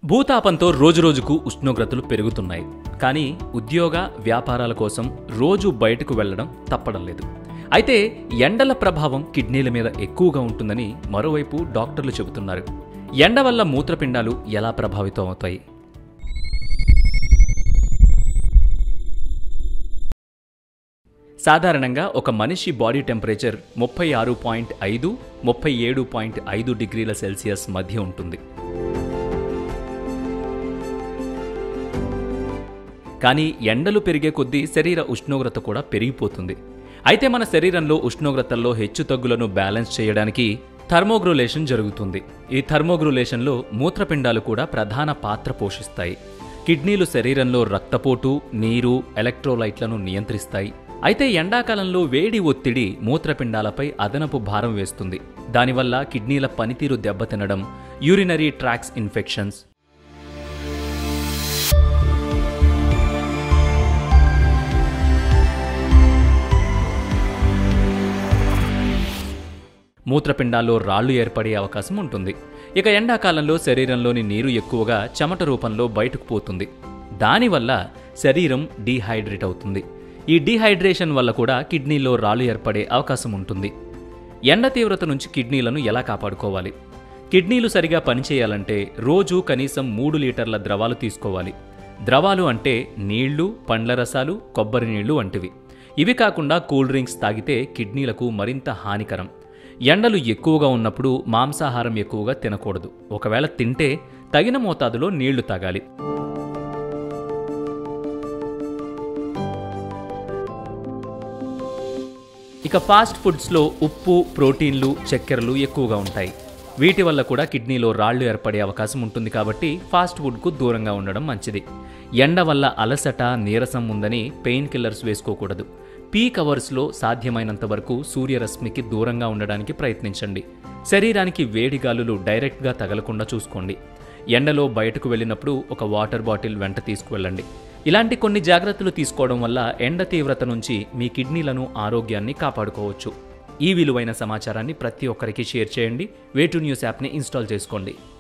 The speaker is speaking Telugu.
భూతాపంతో రోజురోజుకు ఉష్ణోగ్రతలు పెరుగుతున్నాయి కానీ ఉద్యోగ వ్యాపారాల కోసం రోజు బయటకు వెళ్లడం తప్పడం లేదు అయితే ఎండల ప్రభావం కిడ్నీల మీద ఎక్కువగా ఉంటుందని మరోవైపు డాక్టర్లు చెబుతున్నారు ఎండ వల్ల మూత్రపిండాలు ఎలా ప్రభావితం అవుతాయి సాధారణంగా ఒక మనిషి బాడీ టెంపరేచర్ ముప్పై ఆరు పాయింట్ ఐదు ముప్పై ఏడు పాయింట్ ఐదు డిగ్రీల సెల్సియస్ మధ్య ఉంటుంది కానీ ఎండలు పెరిగే కొద్దీ శరీర ఉష్ణోగ్రత కూడా పెరిగిపోతుంది అయితే మన శరీరంలో ఉష్ణోగ్రతల్లో హెచ్చుతగ్గులను బ్యాలెన్స్ చేయడానికి థర్మోగ్రులేషన్ జరుగుతుంది ఈ థర్మోగ్రులేషన్లో మూత్రపిండాలు కూడా ప్రధాన పాత్ర పోషిస్తాయి కిడ్నీలు శరీరంలో రక్తపోటు నీరు ఎలక్ట్రోలైట్లను నియంత్రిస్తాయి అయితే ఎండాకాలంలో వేడి ఒత్తిడి మూత్రపిండాలపై అదనపు భారం వేస్తుంది దానివల్ల కిడ్నీల పనితీరు దెబ్బతినడం యూరినరీ ట్రాక్స్ ఇన్ఫెక్షన్స్ మూత్రపిండాల్లో రాళ్లు ఏర్పడే అవకాశం ఉంటుంది ఇక ఎండాకాలంలో శరీరంలోని నీరు ఎక్కువగా చెమట రూపంలో బయటకు పోతుంది దానివల్ల శరీరం డీహైడ్రేట్ అవుతుంది ఈ డీహైడ్రేషన్ వల్ల కూడా కిడ్నీలో రాళ్లు ఏర్పడే అవకాశం ఉంటుంది ఎండ తీవ్రత నుంచి కిడ్నీలను ఎలా కాపాడుకోవాలి కిడ్నీలు సరిగా పనిచేయాలంటే రోజు కనీసం మూడు లీటర్ల ద్రవాలు తీసుకోవాలి ద్రవాలు అంటే నీళ్లు పండ్ల రసాలు కొబ్బరి నీళ్లు వంటివి ఇవి కాకుండా కూల్ డ్రింక్స్ తాగితే కిడ్నీలకు మరింత హానికరం ఎండలు ఎక్కువగా ఉన్నప్పుడు మాంసాహారం ఎక్కువగా తినకూడదు ఒకవేళ తింటే తగిన మోతాదులో నీళ్లు తాగాలి ఇక ఫాస్ట్ ఫుడ్స్లో ఉప్పు ప్రోటీన్లు చక్కెరలు ఎక్కువగా ఉంటాయి వీటి వల్ల కూడా కిడ్నీలో రాళ్లు ఏర్పడే అవకాశం ఉంటుంది కాబట్టి ఫాస్ట్ ఫుడ్కు దూరంగా ఉండడం మంచిది ఎండ వల్ల అలసట నీరసం ఉందని పెయిన్ కిల్లర్స్ వేసుకోకూడదు పీక్ అవర్స్లో సాధ్యమైనంత వరకు సూర్యరశ్మికి దూరంగా ఉండడానికి ప్రయత్నించండి శరీరానికి వేడి గాలులు డైరెక్ట్గా తగలకుండా చూసుకోండి ఎండలో బయటకు వెళ్ళినప్పుడు ఒక వాటర్ బాటిల్ వెంట తీసుకువెళ్ళండి ఇలాంటి కొన్ని జాగ్రత్తలు తీసుకోవడం వల్ల ఎండ తీవ్రత నుంచి మీ కిడ్నీలను ఆరోగ్యాన్ని కాపాడుకోవచ్చు ఈ విలువైన సమాచారాన్ని ప్రతి ఒక్కరికి షేర్ చేయండి వేటు న్యూస్ యాప్ని ఇన్స్టాల్ చేసుకోండి